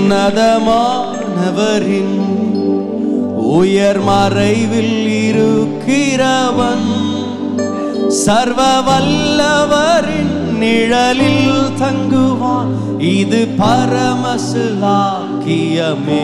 உன்னதமானவரின் உயர் மறைவில் இருக்கிறவன் சர்வ வல்லவரின் நிழலில் தங்குவான் இது பரமசுலாக்கியமே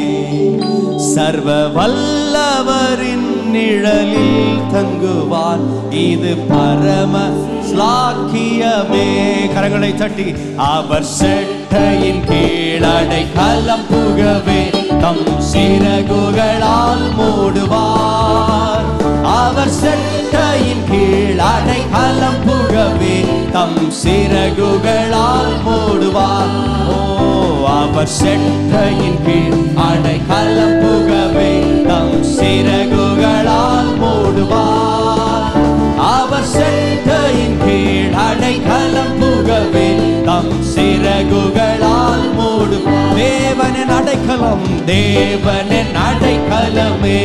சர்வ வல்லவரின் நிழலில் தங்குவான் இது பரம ஸ்லாக்கியமே கரங்களை தட்டி அவர் செட்டையின் கீழடை கலம் புகவே தம் சிறகுகளால் மூடுவார் அவர் செட்டையின் கீழ் அடைக்கலம் புகவே தம் சிறகுகளால் மூடுவார் ஓ அவர் செட்டையின் கீழ் அடைக்கலம் புகவே தம் சிறகுகளால் மூடுவார் அவர் செட்டையின் கீழ் அடைக்கலம் புகவே தம் சிறகுகளால் மூடு தேவனின் அடைக்கலம் தேவனின் அடைக்கலமே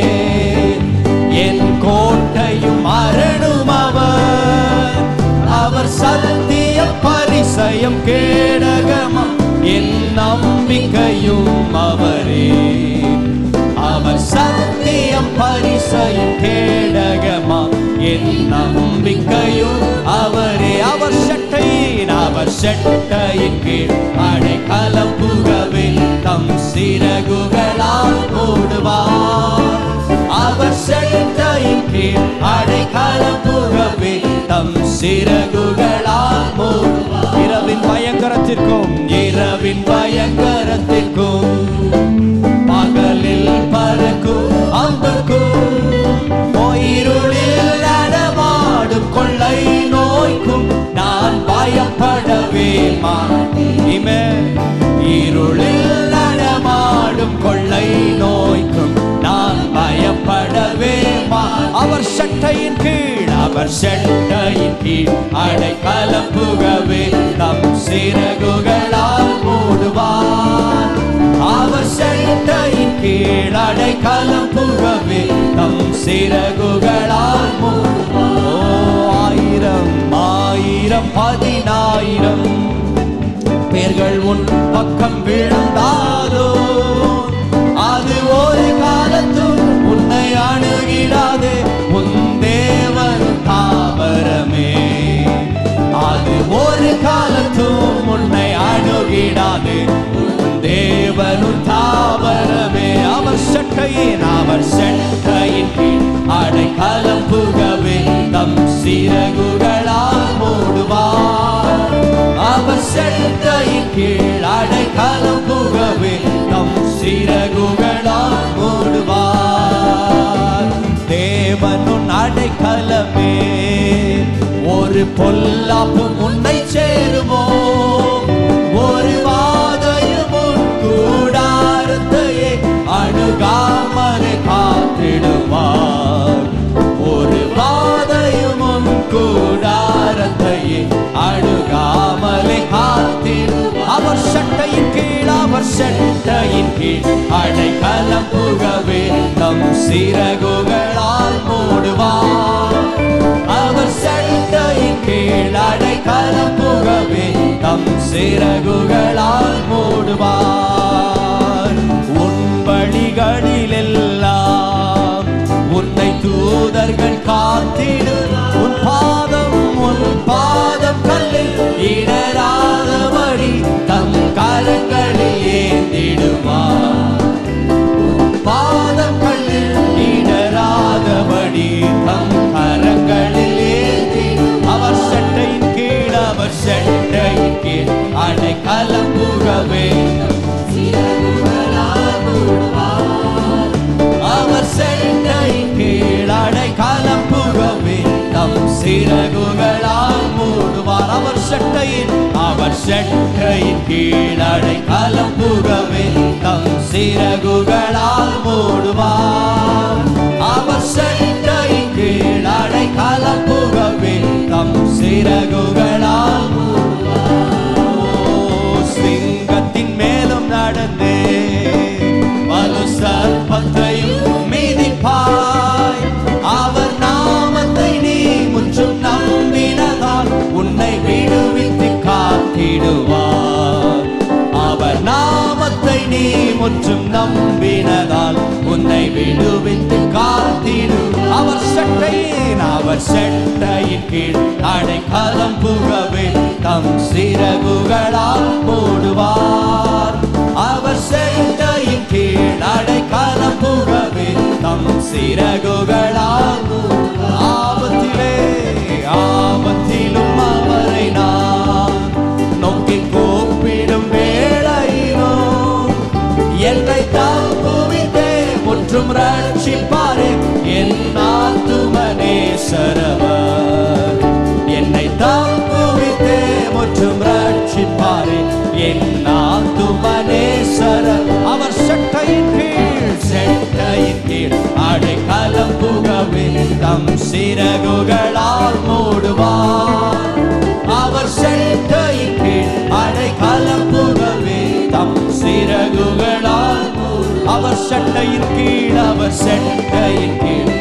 என் கோட்டையும் அரணும் அவர் அவர் சத்திய பரிசயம் கேடகமம் என் நம்பிக்கையும் அவரே அவர் சத்தியம் பரிசயம் கேடகமா என் நம்பிக்கையும் அவரே அவர் சட்டையின் அவர் சட்டையின் கீழ் அடைக்கலம் புகவே தம் சிறகுகளால் மூடுவார் அவர் சட்டையின் கீழ் அடைக்கலம் புகவே தம் சிறகுகளால் மூடுவார் இரவின் பயங்கரத்திற்கும் இரவின் பயங்கரத்திற்கும் பகலில் பறக்கும் அம்புக்கும் இருளில் நடமாடும் கொள்ளை நோய்க்கும் நான் பயப்படவே மாட்டேன் இருளில் நடமாடும் கொள்ளை நோய்க்கும் நான் பயப்படவே மா அவர் சட்டையின் கீழ் அவர் சட்டையின் கீழ் அடைக்கலம் புகவே தம் சிறகுகளால் மூடுவார் அவர் சட்டையின் கீழ் அடைக்கலம் புகவே தம் சிறகுகளால் மூடுவார் ஓ, ஆயிரம் ஆயிரம் பதினாயிரம் பேர்கள் உன் பக்கம் விழுந்தாலோ அது ஒரு காலத்தும் உன்னை அணுகிடாதே உன் தேவன் தாவரமே அது ஒரு காலத்தும் உன்னை அணுகிடாது உன் தேவனும் தாவரமே அவர் சட்டையின் அவர் சட்டையின் கீழ் அடைக்கலம் புகவே தம் சிறகுகளால் மூடுவார் அவர் சட்டையின் கீழ் அடைக்கலம் புகவே தம் சிறகுகளால் மூடுவார் தேவனுன் அடைக்கலமே ஒரு பொல்லாப்பும் உன்னை சேருமோ ஒரு வாதையும் உன் கூடாரத்தையே அணுகாமலே காத்திடுவார் ஒரு வாதையும் உன் கூடாரத்தையே அணுகாமலே காத்திடுவார் அவர் சட்டையின் கீழ் அவர் சட்டையின் கீழ் அடைக்கலம் புகவே தம் சிறகுகளால் மூடுவார் அவர் சட்டையின் கீழ் அடைக்கலம் புகவே தம் சிறகுகளால் மூடுவார் உன் வழிகளிலெல்லாம் உன்னை தூதர்கள் காத்திடும் உன் பாதம் உன் பாதம் கல்லில் இடராதபடி தம் கரங்களில் ஏந்திடுவார் பாதம் கல்லில் இடராதபடி தம் கரங்களில் ஏந்தி அவர் சட்டையின் கீழ் அவர் சட்டையின் கீழ் அடைக்கலம் புகவே அவர் சட்டையின் கீழ் அடைக்கலம் புகவே தம் சிறகுகளால் மூடுவார் அவர் சட்டையின் அவர் சட்டையின் கீழ் அடைக்கலம் புகவே தம் சிறகுகளால் மூடுவார் அவர் சட்டையின் கீழ் அடைக்கலம் புகவே தம் சிறகுகளால் மூடுவார் ஓ, சிங்கத்தின் மேலும் நடந்தே வலு சர்ப்பத்தையும் மீதிப்பாய் அவர் நாமத்தை நீ முற்றும் நம்பினதால் உன்னை விடுவித்து காத்திடுவார் அவர் நாமத்தை நீ நீ முற்றும் நம்பினதால் உன்னை விடுவித்து காத்திடு அவர் சட்டையின் அவர் சட்டையின் கீழ் அடைக்கலம் புகவே தம் சிறகுகளால் மூடுவார் அவர் சட்டையின் கீழ் அடைக்கலம் புகவே தம் சிறகுகளால் மூடுவார். ஆபத்திலே ஆபத்திலும் அவரை நான் நோக்கி கூப்பிடும் வேளையிலோ என்னை தப்புவித்தே முற்றும் ரட்சிப்பாரே என் ஆத்துமனே சரவர் என்னை தப்புவித்தே முற்றும் ரட்சிப்பாரே என் ஆத்துமனே சர அவர் சட்டையின் கீழ் செட்டையின் கீழ் அடைக்கலம் புகவே தம் சிறகுகளால் மூடுவார் அவர் செட்டையின் கீழ் அடைக்கலம் புகவே தம் சிறகுகளால் மூடு- அவர் சட்டையின் கீழ் அவர் செட்டையின் கீழ்